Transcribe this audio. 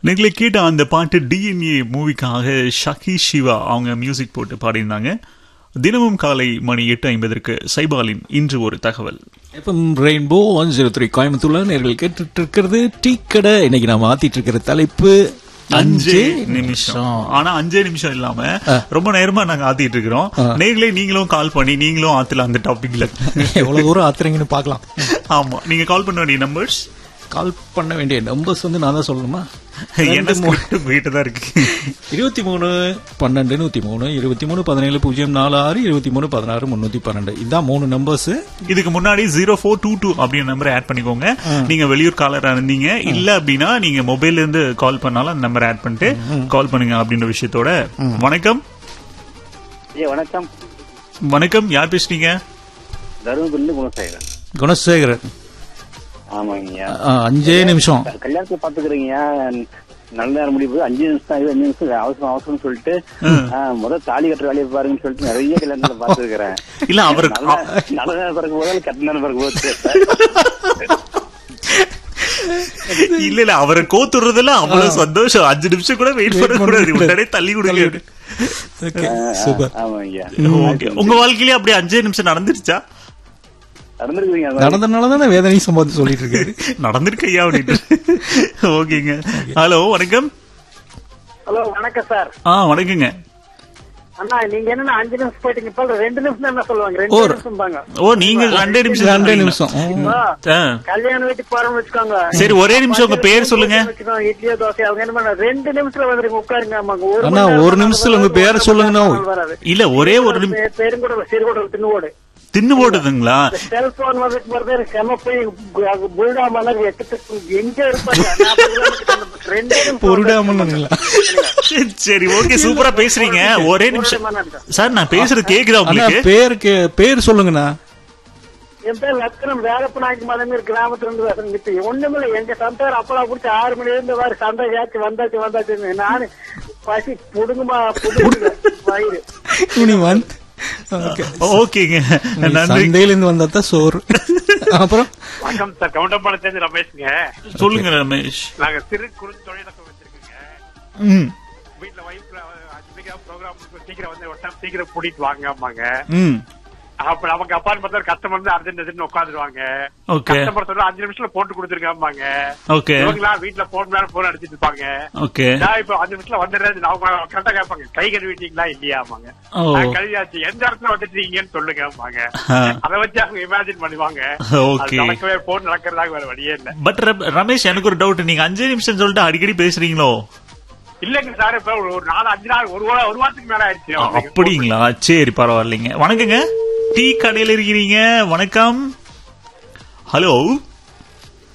நீங்களே கேட்ட அந்த பாட்டு டிஎன்ஏ மூவிக்காக ஷகி சிவா அவங்க மியூசிக் போட்டு பாடியிருந்தாங்க தினமும் காலை மணி எட்டு ஐம்பதற்கு சைபாலின் இன்று ஒரு தகவல் FM rainbow one zero three கோயம்புத்தூர்ல நேர்கள் கேட்டுட்டு இருக்கிறது டீ கடை இன்னைக்கு நாம மாத்திட்டு இருக்கிற தலைப்பு அஞ்சே நிமிஷம் ஆனா அஞ்சே நிமிஷம் இல்லாம ரொம்ப நேரமா நாங்க ஆத்திட்டு இருக்கிறோம் நேர்களே நீங்களும் கால் பண்ணி நீங்களும் ஆத்துல அந்த டாபிக்ல எவ்வளவு தூரம் ஆத்துறீங்கன்னு பார்க்கலாம் ஆமா நீங்க கால் பண்ண வேண்டிய நம்பர்ஸ் கால் பண்ண வேண்டிய நம்பர்ஸ் வந்து நான் தான் சொல்லணுமா என்ன ஸ்கிரிப்ட் போயிட்டு தான் இருக்கு இருபத்தி மூணு பன்னெண்டு நூத்தி மூணு இருபத்தி மூணு பதினேழு பூஜ்ஜியம் நாலு ஆறு இருபத்தி மூணு பதினாறு முன்னூத்தி பன்னெண்டு இதான் மூணு நம்பர்ஸ் இதுக்கு முன்னாடி ஜீரோ ஃபோர் டூ டூ அப்படின்ற நம்பரை ஆட் பண்ணிக்கோங்க நீங்க வெளியூர் காலரா இருந்தீங்க இல்ல அப்படின்னா நீங்க மொபைல்ல இருந்து கால் பண்ணாலும் அந்த நம்பர் ஆட் பண்ணிட்டு கால் பண்ணுங்க அப்படின்ற விஷயத்தோட வணக்கம் ஐயா வணக்கம் வணக்கம் யார் பேசுறீங்க தருமபுரியில குணசேகரன் குணசேகரன் ஆமாங்கய்யா ஆ, அஞ்சே நிமிஷம் க- கல்யாணத்தை பாத்துக்கிறீங்கய்யா நல்ல நேரம் முடிவு அஞ்சு நிமிஷம் தான் இது அஞ்சு நிமிஷம் அவசரம் அவசரம் சொல்லிட்டு ஆ, முதல் தாலி கட்டுற வேலையை பாருங்கன்னு சொல்லிட்டு நிறைய கல்யாணத்துல பாத்துருக்கிறேன் இல்ல அவரு நல்ல நல்ல நேரம் பிறகு போதாலும் கெட்ட நேரம் பிறகு போச்சு இல்ல இல்ல அவரை கோத்துறதுல அவ்வளவு சந்தோஷம் அஞ்சு நிமிஷம் கூட வெயிட் பண்ண கூடாது உடனே தள்ளி கொடுங்க ஓகே சூப்பர் ஆமாங்கய்யா ஓகே உங்க வாழ்க்கையிலே அப்படியே அஞ்சே நிமிஷம் நடந்துருச்சா நடந்திருக்குறீங்க அது மாதிரி. நடந்தனால தானே வேதனையும் சம்பாதிச்சு சொல்லிட்டு இருக்காரு நடந்திருக்கு ஐயா அப்படின்னு ஓகேங்க ஹலோ வணக்கம் ஹலோ வணக்கம் சார் ஆ வணக்கங்க அண்ணா நீங்க என்ன அஞ்சு நிமிஷம் போயிட்டீங்க இப்ப ரெண்டு நிமிஷம் தான் என்ன சொல்லுவாங்க ரெண்டு ஒரு- நிமிஷம் பாங்க ஓ நீங்க ரெண்டே நிமிஷம் ரெண்டே சொல்றீங்களா? நிமிஷம் ம். ஆ. கல்யாண வீட்டுக்கு போறோம்னு வச்சுக்கோங்க சரி, ஒரே நிமிஷம் உங்க பேர் சொல்லுங்க. வச்சுக்கோங்க, இட்லியோ தோசை அவங்க என்ன பண்ண ரெண்டு நிமிஷத்துல வந்துருங்க உட்காருங்க ஆமாங்க ஒரு அண்ணா, மணி நேரம் ஒரு நிமிஷத்துல உங்க பேரை வராது, சொல்லுங்கண்ணா. வராது. இல்ல ஒரே ஒரு நிமிஷம் பே- பேரும் கூட சிறுகோடு தின்னுவோடு தின்னு போடுதுங்களா செல்போன் வந்துட்டு போறது செம போய் புல்டா மலர் எட்டு எங்க இருப்பாங்க நாற்பது கிலோமீட்டர் அந்த ரெண்டு நிமிஷம் பொருடாமல்ல சரி ஓகே சூப்பரா பேசுறீங்க ஒரே நிமிஷம் சார் நான் பேசுறது கேக்குதா அண்ணா உங்களுக்கு பேருக்கு பேர் சொல்லுங்கண்ணா என் பேர் லட்சணம் வேலப்ப நாய்க்கு மதமீர் கிராமத்துல இருந்து வரேன் இப்ப ஒண்ணுமில்ல எங்க சந்தையார் அப்பளா குடிச்சு ஆறு மணி இருந்து வாரு சந்தை ஏச்சு வந்தாச்சு வந்தாச்சு நானு பசி புடுங்குமா புடுங்க வயிறு இனி வந்து ஓகே ஓகேங்க நன்றி சந்தையில இருந்து வந்தா தான் சோறு அப்புறம் வணக்கம் சார் கவுண்டம்பாளையத்துல ரமேஷ்ங்க சொல்லுங்க ரமேஷ் நாங்க சிறு குறு தொழிலகம் வச்சிருக்கோங்க ம் வீட்டுல ஒய்ஃப் அஞ்சு மணிக்கு ப்ரோக்ராம் சீக்கிரம் வந்து ஒரு டைம் சீக்கிரம் கூட்டிட்டு வாங்க அம்மாங்க ம் அப்ப நமக்கு அப்பார்ட்மெண்ட் கஸ்டமர் வந்து அர்ஜென்ட் அர்ஜென்ட் உட்காந்துருவாங்க ஓகே கஸ்டமர் சொல்ல அஞ்சு நிமிஷத்துல போட்டு கொடுத்துருக்காம்பாங்க ஓகே இவங்களா வீட்டுல போன் மேல போன் அடிச்சிட்டு இருப்பாங்க ஓகே நான் இப்ப அஞ்சு நிமிஷத்துல வந்துடுறது அவங்க கரெக்டா கேட்பாங்க கை கழுவிட்டீங்களா இல்லையாமாங்க ஓ. நான் கழுவியாச்சு எந்த இடத்துல வந்துட்டீங்கன்னு சொல்லுங்க ஆ. அதை வச்சு அவங்க இமேஜின் பண்ணுவாங்க Okay. அது நடக்கவே போன் நடக்கிறதாக வேற வழியே இல்ல பட் ரமேஷ் எனக்கு ஒரு டவுட் நீங்க அஞ்சே நிமிஷம் சொல்லிட்டு அடிக்கடி பேசுறீங்களோ இல்லங்க சார் இப்ப ஒரு ஒரு நாலு அஞ்சு நாள் ஒரு வா- ஒரு வாரத்துக்கு மேல ஆயிடுச்சு அவங்களுக்கு. அப்படிங்களா சரி பரவாயில்லைங்க வணக்கங்க டீ கடையில இருக்கிறீங்க வணக்கம் ஹலோ